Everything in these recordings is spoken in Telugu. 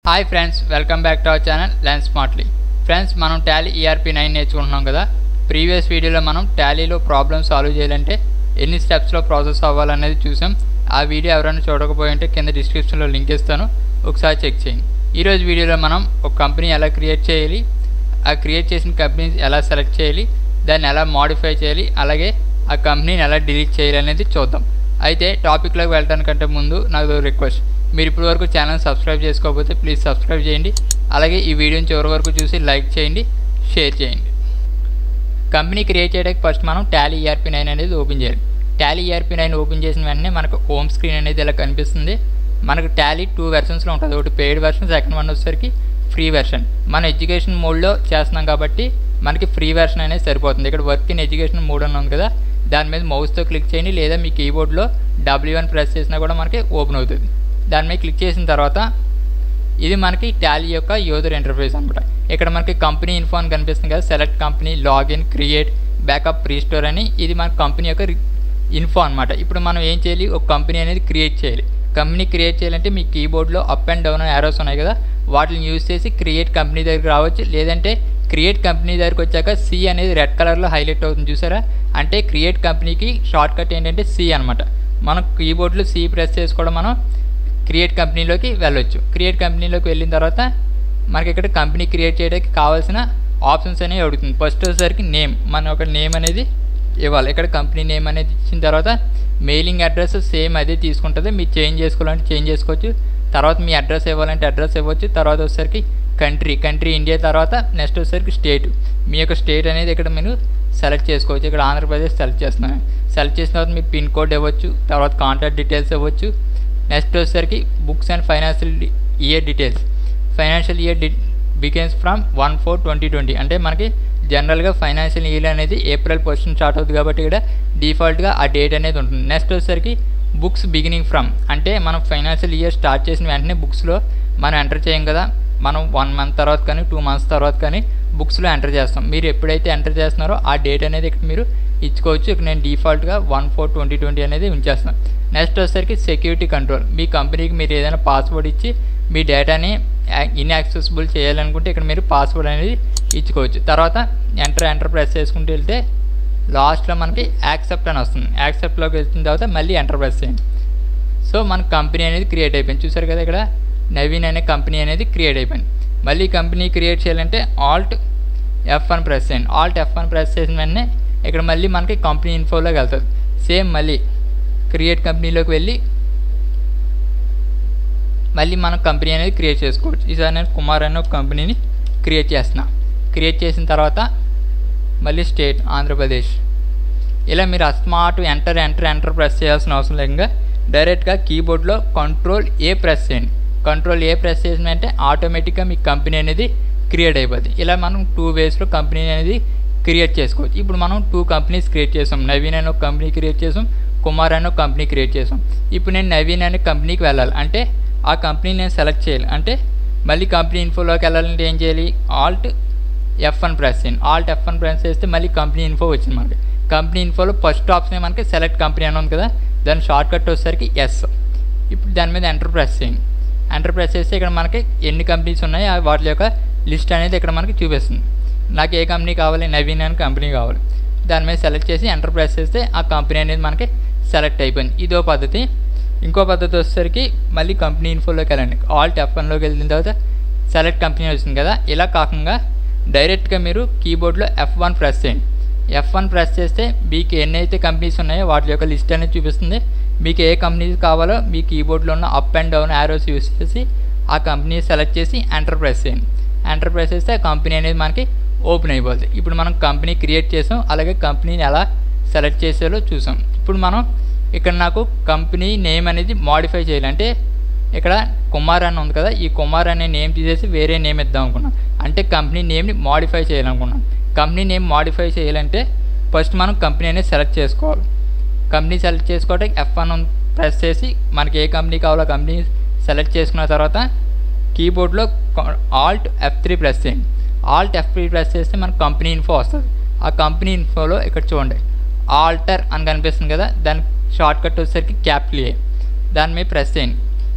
hi friends welcome back to our channel lens smartly friends మనం టాలీ ఈఆర్పీ నైన్ నేర్చుకుంటున్నాం కదా ప్రీవియస్ వీడియోలో మనం టాలీలో ప్రాబ్లమ్ సాల్వ్ చేయాలంటే ఎన్ని స్టెప్స్లో ప్రాసెస్ అవ్వాలనేది చూసాం ఆ వీడియో ఎవరైనా చూడకపోయి ఉంటే కింద డిస్క్రిప్షన్లో లింక్ ఇస్తాను ఒకసారి చెక్ చేయండి ఈరోజు వీడియోలో మనం ఒక కంపెనీ ఎలా క్రియేట్ చేయాలి ఆ క్రియేట్ చేసిన కంపెనీ ఎలా సెలెక్ట్ చేయాలి దాన్ని ఎలా మాడిఫై చేయాలి అలాగే ఆ కంపెనీని ఎలా డిలీట్ చేయాలి అనేది చూద్దాం అయితే టాపిక్లోకి వెళ్ళడానికంటే ముందు నాకు రిక్వెస్ట్ మీరు ఇప్పటి వరకు ఛానల్ సబ్స్క్రైబ్ చేసుకోకపోతే ప్లీజ్ సబ్స్క్రైబ్ చేయండి అలాగే ఈ వీడియోని చివరి వరకు చూసి లైక్ చేయండి షేర్ చేయండి కంపెనీ క్రియేట్ చేయడానికి ఫస్ట్ మనం టాలీ ఈఆర్పీ నైన్ అనేది ఓపెన్ చేయాలి టాలీ ఈఆర్పీ నైన్ ఓపెన్ చేసిన వెంటనే మనకు హోమ్ స్క్రీన్ అనేది ఇలా కనిపిస్తుంది మనకు టాలీ టూ వెర్షన్స్లో ఉంటుంది ఒకటి పెయిడ్ వెర్షన్ సెకండ్ వన్ వచ్చేసరికి ఫ్రీ వెర్షన్ మన ఎడ్యుకేషన్ మోడ్లో చేస్తున్నాం కాబట్టి మనకి ఫ్రీ వెర్షన్ అనేది సరిపోతుంది ఇక్కడ వర్క్ ఇన్ ఎడ్యుకేషన్ మోడ్ అని ఉంది కదా దాని మీద మౌస్తో క్లిక్ చేయండి లేదా మీ కీబోర్డ్లో డబ్ల్యూ వన్ ప్రెస్ చేసినా కూడా మనకి ఓపెన్ అవుతుంది దాని మీద క్లిక్ చేసిన తర్వాత ఇది మనకి టాలీ యొక్క యూజర్ ఇంటర్ఫేస్ అనమాట ఇక్కడ మనకి కంపెనీ ఇన్ఫో అని కనిపిస్తుంది కదా select company login create backup restore అని ఇది మన కంపెనీ యొక్క ఇన్ఫో అనమాట ఇప్పుడు మనం ఏం చేయాలి ఒక కంపెనీ అనేది క్రియేట్ చేయాలి కంపెనీ క్రియేట్ చేయాలంటే మీ కీబోర్డ్లో అప్ అండ్ డౌన్ యారోస్ ఉన్నాయి కదా వాటిని యూజ్ చేసి క్రియేట్ కంపెనీ దగ్గరికి రావచ్చు లేదంటే క్రియేట్ కంపెనీ దగ్గరికి వచ్చాక సి అనేది రెడ్ కలర్లో హైలైట్ అవుతుంది చూసారా అంటే క్రియేట్ కంపెనీకి షార్ట్ కట్ ఏంటంటే సి అనమాట మనం కీబోర్డ్లో సి ప్రెస్ చేసుకోవడం మనం క్రియేట్ కంపెనీలోకి వెళ్ళొచ్చు క్రియేట్ కంపెనీలోకి వెళ్ళిన తర్వాత మనకి ఇక్కడ కంపెనీ క్రియేట్ చేయడానికి కావాల్సిన ఆప్షన్స్ అనేవి అడుగుతుంది ఫస్ట్ వచ్చేసరికి నేమ్ మన ఒక నేమ్ అనేది ఇవ్వాలి ఇక్కడ కంపెనీ నేమ్ అనేది ఇచ్చిన తర్వాత మెయిలింగ్ అడ్రస్ సేమ్ అదే తీసుకుంటుంది మీరు చేంజ్ చేసుకోవాలంటే చేంజ్ చేసుకోవచ్చు తర్వాత మీ అడ్రస్ ఇవ్వాలంటే అడ్రస్ ఇవ్వచ్చు తర్వాత వచ్చేసరికి కంట్రీ కంట్రీ ఇండియా తర్వాత నెక్స్ట్ వచ్చేసరికి స్టేట్ మీ యొక్క స్టేట్ అనేది ఇక్కడ మీరు సెలెక్ట్ చేసుకోవచ్చు ఇక్కడ ఆంధ్రప్రదేశ్ సెలెక్ట్ చేస్తున్నాను సెలెక్ట్ చేసిన తర్వాత మీ పిన్ కోడ్ ఇవ్వచ్చు తర్వాత కాంటాక్ట్ డీటెయిల్స్ ఇవ్వచ్చు నెక్స్ట్ వచ్చేసరికి books and financial year details financial year the begins from one four twenty twenty అంటే మనకి జనరల్గా ఫైనాన్షియల్ ఇయర్ అనేది ఏప్రిల్ పొజిషన్ స్టార్ట్ అవుతుంది కాబట్టి ఇక్కడ డిఫాల్ట్గా ఆ డేట్ అనేది ఉంటుంది నెక్స్ట్ వచ్చేసరికి బుక్స్ బిగినింగ్ ఫ్రమ్ అంటే మనం ఫైనాన్షియల్ ఇయర్ స్టార్ట్ చేసిన వెంటనే బుక్స్లో మనం ఎంటర్ చేయం కదా మనం వన్ మంత్ తర్వాత కానీ టూ మంత్స్ తర్వాత కానీ బుక్స్లో ఎంటర్ చేస్తాం మీరు ఎప్పుడైతే ఎంటర్ చేస్తున్నారో ఆ డేట్ అనేది ఇక్కడ మీరు ఇచ్చుకోవచ్చు ఇక్కడ నేను డిఫాల్ట్గా వన్ ఫోర్ ట్వంటీ ట్వంటీ అనేది ఉంచేస్తాను నెక్స్ట్ వచ్చేసరికి సెక్యూరిటీ కంట్రోల్ మీ కంపెనీకి మీరు ఏదైనా పాస్వర్డ్ ఇచ్చి మీ డేటాని ఇన్యాక్సెసిబుల్ చేయాలనుకుంటే ఇక్కడ మీరు పాస్వర్డ్ అనేది ఇచ్చుకోవచ్చు తర్వాత ఎంటర్ ఎంటర్ ప్రెస్ చేసుకుంటూ వెళ్తే లాస్ట్లో మనకి యాక్సెప్ట్ అని వస్తుంది యాక్సెప్ట్లోకి వచ్చిన తర్వాత మళ్ళీ ఎంటర్ ప్రెస్ చేయండి సో మన కంపెనీ అనేది క్రియేట్ అయిపోయింది చూసారు కదా ఇక్కడ నవీన్ అనే కంపెనీ అనేది క్రియేట్ అయిపోయింది మళ్ళీ కంపెనీ క్రియేట్ చేయాలంటే ఆల్ట్ ఎఫ్ అని ప్రెస్ చేయండి ఆల్ట్ ఎఫ్ అని ప్రెస్ చేసిన వెంటనే ఇక్కడ మళ్ళీ మనకి కంపెనీ ఇన్ఫోలోకి వెళ్తుంది సేమ్ మళ్ళీ క్రియేట్ కంపెనీలోకి వెళ్ళి మళ్ళీ మనం కంపెనీ అనేది క్రియేట్ చేసుకోవచ్చు ఈసారి నేను కుమార్ అనే ఒక కంపెనీని క్రియేట్ చేస్తున్నా క్రియేట్ చేసిన తర్వాత మళ్ళీ స్టేట్ ఆంధ్రప్రదేశ్ ఇలా మీరు అస్మార్ట్ ఎంటర్ ఎంటర్ ఎంటర్ ప్రెస్ చేయాల్సిన అవసరం లేకుండా డైరెక్ట్గా కీబోర్డ్లో కంట్రోల్ ఏ ప్రెస్ చేయండి కంట్రోల్ ఏ ప్రెస్ చేసినంటే ఆటోమేటిక్గా మీ కంపెనీ అనేది క్రియేట్ అయిపోద్ది ఇలా మనం టూ వేస్లో కంపెనీ అనేది క్రియేట్ చేసుకోవచ్చు ఇప్పుడు మనం టూ కంపెనీస్ క్రియేట్ చేసాం నవీన్ అనే ఒక కంపెనీ క్రియేట్ చేసాం కుమార్ అనే ఒక కంపెనీ క్రియేట్ చేసాం ఇప్పుడు నేను నవీన్ అనే కంపెనీకి వెళ్ళాలి అంటే ఆ కంపెనీ నేను సెలెక్ట్ చేయాలి అంటే మళ్ళీ కంపెనీ ఇన్ఫోలోకి వెళ్ళాలంటే ఏం చేయాలి ఆల్ట్ ఎఫ్ అని ప్రెస్ చేయండి ఆల్ట్ ఎఫ్ అని ప్రెస్ చేస్తే మళ్ళీ కంపెనీ ఇన్ఫో వచ్చింది మనకి కంపెనీ ఇన్ఫోలో ఫస్ట్ ఆప్షన్ మనకి సెలెక్ట్ కంపెనీ అని ఉంది కదా దాని షార్ట్ కట్ వచ్చేసరికి ఎస్ ఇప్పుడు దాని మీద ఎంటర్ ప్రెస్ చేయండి ఎంటర్ ప్రెస్ చేస్తే ఇక్కడ మనకి ఎన్ని కంపెనీస్ ఉన్నాయి వాటి యొక్క లిస్ట్ అనేది ఇక్కడ మనకి చూపిస్తుంది నాకు ఏ కంపెనీ కావాలి నవీన్ అని కంపెనీ కావాలి దాని మీద సెలెక్ట్ చేసి ఎంటర్ ప్రెస్ చేస్తే ఆ కంపెనీ అనేది మనకి సెలెక్ట్ అయిపోయింది ఇదో పద్ధతి ఇంకో పద్ధతి వచ్చేసరికి మళ్ళీ కంపెనీ ఇన్ఫోలోకి వెళ్ళండి ఆల్ట్ ఎఫ్ వన్లోకి వెళ్ళిన తర్వాత సెలెక్ట్ కంపెనీ వస్తుంది కదా ఇలా కాకుండా డైరెక్ట్గా మీరు కీబోర్డ్లో ఎఫ్ వన్ ప్రెస్ చేయండి ఎఫ్ వన్ ప్రెస్ చేస్తే మీకు ఎన్నైతే కంపెనీస్ ఉన్నాయో వాటి యొక్క లిస్ట్ అనేది చూపిస్తుంది మీకు ఏ కంపెనీస్ కావాలో మీ కీబోర్డ్లో ఉన్న up and down arrows use చేసి ఆ కంపెనీ సెలెక్ట్ చేసి ఎంటర్ ప్రెస్ చేయండి ఎంటర్ ప్రెస్ చేస్తే ఆ కంపెనీ అనేది మనకి ఓపెన్ అయిపోతుంది ఇప్పుడు మనం కంపెనీ క్రియేట్ చేసాం అలాగే కంపెనీని ఎలా సెలెక్ట్ చేసేలో చూసాం ఇప్పుడు మనం ఇక్కడ నాకు కంపెనీ నేమ్ అనేది మాడిఫై చేయాలి అంటే ఇక్కడ కుమార్ అని ఉంది కదా ఈ కుమార్ అనే నేమ్ తీసేసి వేరే నేమ్ ఇద్దాం అనుకున్నాం అంటే కంపెనీ నేమ్ని మాడిఫై చేయాలనుకున్నాం కంపెనీ నేమ్ మాడిఫై చేయాలంటే ఫస్ట్ మనం కంపెనీ అనేది సెలెక్ట్ చేసుకోవాలి కంపెనీ సెలెక్ట్ చేసుకోవడానికి ఎఫ్ వన్ ప్రెస్ చేసి మనకి ఏ కంపెనీ కావాలో కంపెనీ సెలెక్ట్ చేసుకున్న తర్వాత కీబోర్డ్లో ఆల్ట్ ఎఫ్ త్రీ ప్రెస్ చేయండి ఆల్ట్ ఎఫ్ త్రీ ప్రెస్ చేస్తే మనకు కంపెనీ ఇన్ఫో వస్తుంది ఆ కంపెనీ ఇన్ఫోలో ఇక్కడ చూడండి ఆల్టర్ అని కనిపిస్తుంది కదా దాని షార్ట్ కట్ వచ్చేసరికి క్యాపిటల్ ఏ దాని మీద ప్రెస్ చేయండి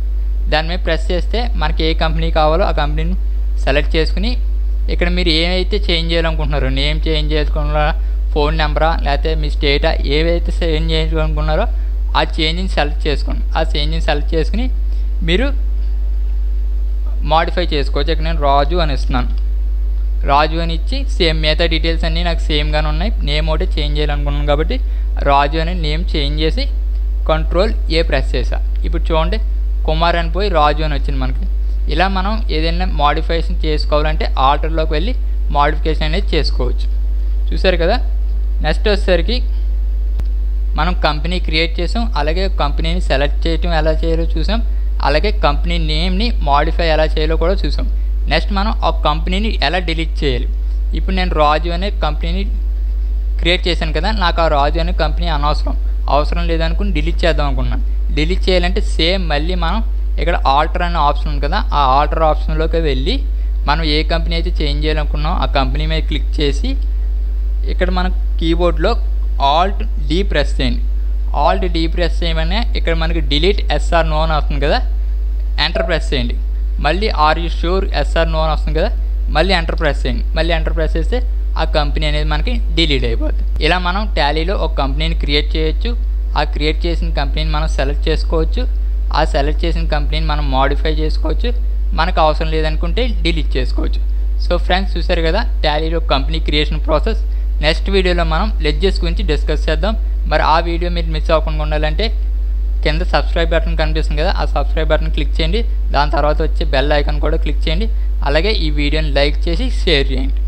దాని మీద ప్రెస్ చేస్తే మనకి ఏ కంపెనీ కావాలో ఆ కంపెనీని సెలెక్ట్ చేసుకుని ఇక్కడ మీరు ఏమైతే చేంజ్ చేయాలనుకుంటున్నారో నేమ్ చేంజ్ చేసుకున్నారా ఫోన్ నెంబరా లేకపోతే మీ స్టేటా ఏవైతే చేంజ్ చేయాలనుకున్నారో ఆ చేంజ్ని సెలెక్ట్ చేసుకోండి ఆ చేంజ్ని సెలెక్ట్ చేసుకుని మీరు మాడిఫై చేసుకోవచ్చు ఇక్కడ నేను రాజు అని ఇస్తున్నాను రాజు అని ఇచ్చి సేమ్ మిగతా డీటెయిల్స్ అన్నీ నాకు సేమ్గానే ఉన్నాయి నేమ్ ఒకటి చేంజ్ చేయాలనుకున్నాను కాబట్టి రాజు అనే నేమ్ చేంజ్ చేసి కంట్రోల్ ఏ ప్రెస్ చేసా ఇప్పుడు చూడండి కుమార్ అని పోయి రాజు అని వచ్చింది మనకి ఇలా మనం ఏదైనా మాడిఫికేషన్ చేసుకోవాలంటే ఆర్డర్లోకి వెళ్ళి మాడిఫికేషన్ అనేది చేసుకోవచ్చు చూసారు కదా నెక్స్ట్ వచ్చేసరికి మనం కంపెనీ క్రియేట్ చేసాం అలాగే కంపెనీని సెలెక్ట్ చేయటం ఎలా చేయాలో చూసాం అలాగే కంపెనీ నేమ్ని మాడిఫై ఎలా చేయాలో కూడా చూసాం నెక్స్ట్ మనం ఆ కంపెనీని ఎలా డిలీట్ చేయాలి ఇప్పుడు నేను రాజు అనే కంపెనీని క్రియేట్ చేశాను కదా నాకు ఆ రాజు అనే కంపెనీ అనవసరం అవసరం లేదనుకుని డిలీట్ చేద్దాం అనుకున్నాను డిలీట్ చేయాలంటే సేమ్ మళ్ళీ మనం ఇక్కడ ఆల్టర్ అనే ఆప్షన్ ఉంది కదా ఆ ఆల్టర్ ఆప్షన్లోకి వెళ్ళి మనం ఏ కంపెనీ అయితే చేంజ్ చేయాలనుకున్నాం ఆ కంపెనీ మీద క్లిక్ చేసి ఇక్కడ మన కీబోర్డ్లో ఆల్ట్ డీ ప్రెస్ చేయండి ఆల్ట్ డీ ప్రెస్ చేయమనే ఇక్కడ మనకి డిలీట్ ఎస్ఆర్ నో అని వస్తుంది కదా ఎంటర్ ప్రెస్ చేయండి మళ్ళీ are you sure yes or no అని వస్తుంది కదా మళ్ళీ ఎంటర్ ప్రెస్ చేయండి మళ్ళీ ఎంటర్ ప్రెస్ చేస్తే ఆ కంపెనీ అనేది మనకి డిలీట్ అయిపోతుంది ఇలా మనం టాలీలో ఒక కంపెనీని క్రియేట్ చేయొచ్చు ఆ క్రియేట్ చేసిన కంపెనీని మనం సెలెక్ట్ చేసుకోవచ్చు ఆ సెలెక్ట్ చేసిన కంపెనీని మనం మాడిఫై చేసుకోవచ్చు మనకు అవసరం లేదనుకుంటే డిలీట్ చేసుకోవచ్చు సో ఫ్రెండ్స్ చూసారు కదా టాలీలో కంపెనీ క్రియేషన్ ప్రాసెస్ నెక్స్ట్ వీడియోలో మనం లెడ్జెస్ గురించి డిస్కస్ చేద్దాం మరి ఆ వీడియో మీరు మిస్ అవ్వకుండా ఉండాలంటే కింద సబ్స్క్రైబ్ బటన్ కనిపిస్తుంది కదా ఆ సబ్స్క్రైబ్ బటన్ క్లిక్ చేయండి దాని తర్వాత వచ్చే బెల్ ఐకాన్ కూడా క్లిక్ చేయండి అలాగే ఈ వీడియోని లైక్ చేసి షేర్ చేయండి